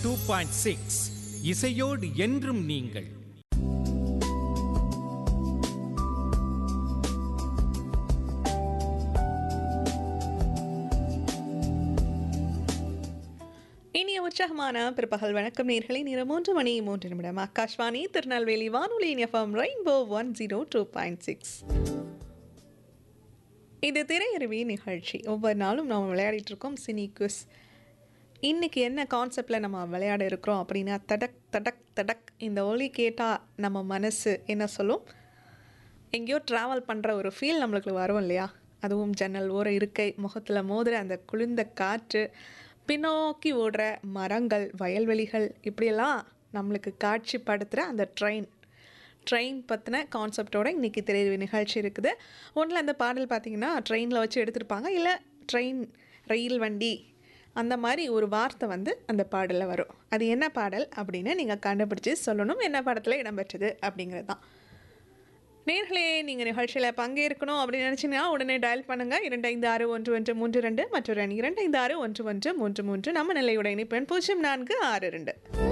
two point six இசையோடு என்றும் நீங்கள் இனிய உற்சாகமான பிற்பகல் வணக்கம் நேர்களை நேரம் மூன்று மணி மூன்று நிமிடம் ஆகாஷ்வாணி திருநெல்வேலி வானொலி FM rainbow one zero two point six இது திரையருவி நிகழ்ச்சி ஒவ்வொரு நாளும் நாம் விளையாடிட்டு இருக்கோம் சினி குஸ் இன்னைக்கு என்ன கான்செப்டில் நம்ம விளையாட இருக்கிறோம் அப்படின்னா தடக் தடக் தடக் இந்த ஒலி கேட்டால் நம்ம மனசு என்ன சொல்லும் எங்கேயோ ட்ராவல் பண்ணுற ஒரு ஃபீல் நம்மளுக்கு வரும் இல்லையா அதுவும் ஜன்னல் ஓர இருக்கை முகத்தில் மோதுற அந்த குளிர்ந்த காற்று பின்னோக்கி ஓடுற மரங்கள் வயல்வெளிகள் இப்படியெல்லாம் நம்மளுக்கு காட்சிப்படுத்துகிற அந்த ட்ரெயின் ட்ரெயின் பற்றின கான்செப்டோட இன்றைக்கி திரையரவு நிகழ்ச்சி இருக்குது ஒன்றில் அந்த பாடல் பார்த்தீங்கன்னா ட்ரெயினில் வச்சு எடுத்திருப்பாங்க இல்லை ட்ரெயின் ரயில் வண்டி அந்த மாதிரி ஒரு வார்த்தை வந்து அந்த பாடலில் வரும் அது என்ன பாடல் அப்படின்னு நீங்கள் கண்டுபிடிச்சி சொல்லணும் என்ன படத்தில் இடம்பெற்றது அப்படிங்கிறது தான் நேர்களே நீங்கள் நிகழ்ச்சியில் பங்கேற்கணும் அப்படின்னு நினச்சிங்கன்னா உடனே டயல் பண்ணுங்கள் இரண்டு ஐந்து ஆறு ஒன்று ஒன்று மூன்று ரெண்டு மற்றொரு எண் இரண்டு ஐந்து ஆறு ஒன்று ஒன்று மூன்று மூன்று நம்ம நிலையோட இணைப்பெண் பூஜ்ஜியம் நான்கு ஆறு ரெண்டு